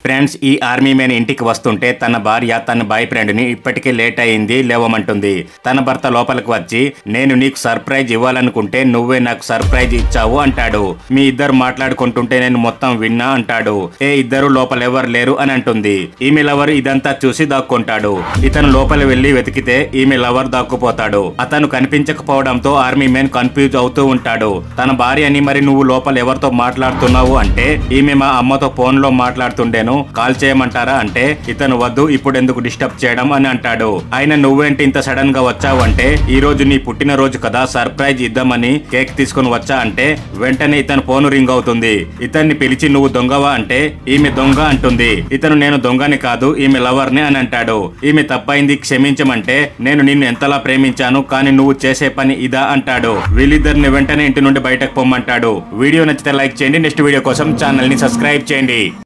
friends ఈ army man ఇంటికి వస్తుంటే తన భార్య తన బాయ్ ఫ్రెండ్ ని ఇప్పటికే లేట్ అయింది లేవమంటుంది తన భర్త లోపలికి వచ్చి నేను నీకు సర్ప్రైజ్ ఇవ్వాలనుకుంటే నువ్వే నాకు సర్ప్రైజ్ ఇచ్చావు అంటాడు మీ ఇద్దరు మాట్లాడుకుంటుంటే నేను మొత్తం విన్నా అంటాడు ఏ ఇద్దరు లోపల ఎవరు లేరు అని అంటుంది ఈమె లవర్ ఇదంతా చూసి దాక్కుంటాడు ఇతను లోపల వెళ్లి వెతికితే ఈమె లవర్ దాక్కుపోతాడు అతను కనిపించకపోవడంతో ఆర్మీ మ్యాన్ కన్ఫ్యూజ్ అవుతూ ఉంటాడు తన భార్యని మరి నువ్వు లోపల ఎవరితో మాట్లాడుతున్నావు అంటే ఈమె మా అమ్మతో ఫోన్ లో మాట్లాడుతుండేను కాల్ చేయమంటారా అంటే ఇతను వద్దు ఇప్పుడు ఎందుకు డిస్టర్బ్ చేయడం అని అంటాడు ఆయన నువ్వేంటి ఇంత సడన్ గా వచ్చావు అంటే ఈ రోజు నీ పుట్టినరోజు కదా సర్ప్రైజ్ ఇద్దామని కేక్ తీసుకొని వచ్చా అంటే వెంటనే ఇతను ఫోన్ రింగ్ అవుతుంది ఇతన్ని పిలిచి నువ్వు దొంగవా అంటే ఈమె దొంగ అంటుంది ఇతను నేను దొంగని కాదు ఈమె లవర్ ని అని అంటాడు ఈమె తప్పైంది క్షమించమంటే నేను నిన్ను ఎంతలా ప్రేమించాను కానీ నువ్వు చేసే పని ఇదా అంటాడు వీళ్ళిద్దరిని వెంటనే ఇంటి నుండి బయటకు పొమ్మంటాడు వీడియో నచ్చితే లైక్ చేయండి నెక్స్ట్ వీడియో కోసం ఛానల్ ని సబ్స్క్రైబ్ చేయండి